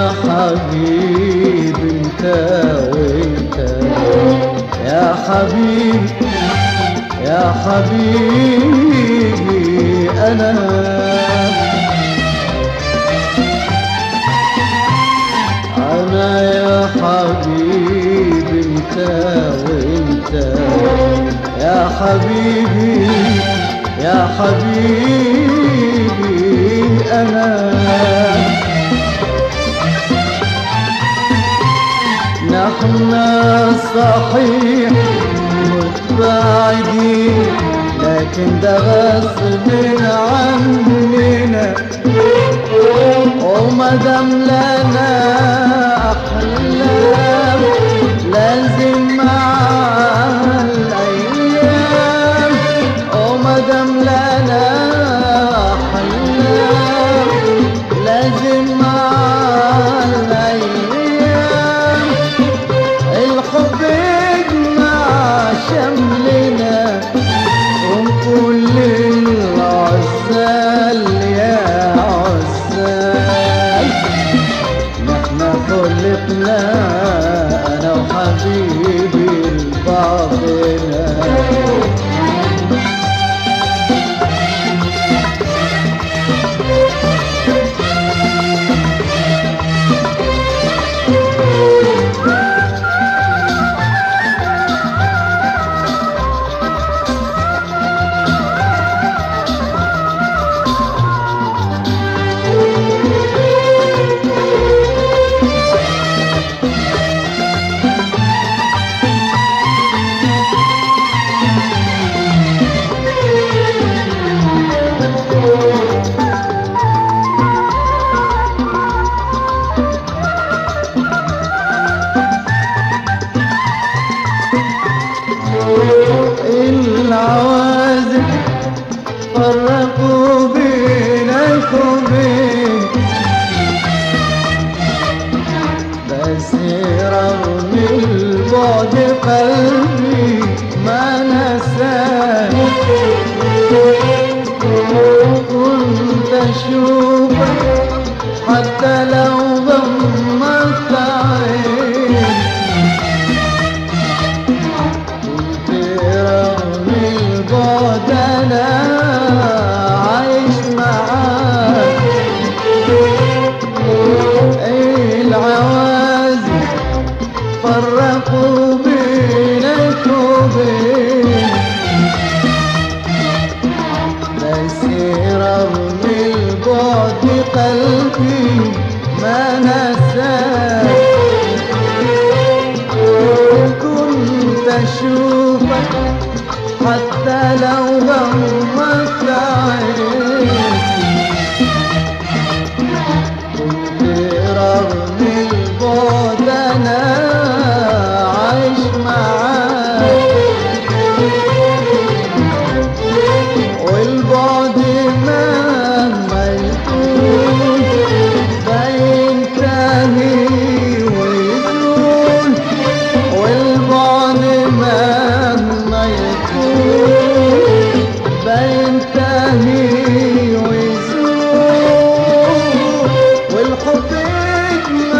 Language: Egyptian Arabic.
يا حبيب انت وانت يا حبيب يا حبيبي انا انا يا حبيب انت وانت يا حبيبي يا حبيبي انا نحن صحيح متباعدين لكن ده غصب عننا وما دام لنا احلام لازم مع الايام وما دام لنا احلام لازم مع الايام الحب يجمع شملنا وكل العزال يا عزال نحن خلقنا انا وحبيبي لبعضنا العوازل فرقوا بينك وبين بس رغم البعد قلبي ما نساك كنت اشوفك حتى لو غمضت عيني برغم البعد انا عايش معاك العوازل فرقوا بينك وبين بس رغم البعد قلبي ما نساك كنت اشوفك حتى لو غمضت عيني كنت رغم البعد انا عايش معاك والبعد مهما يكون بينتهي ويزول والبعد مهما يكون بينتهي ويزول والحب يجمع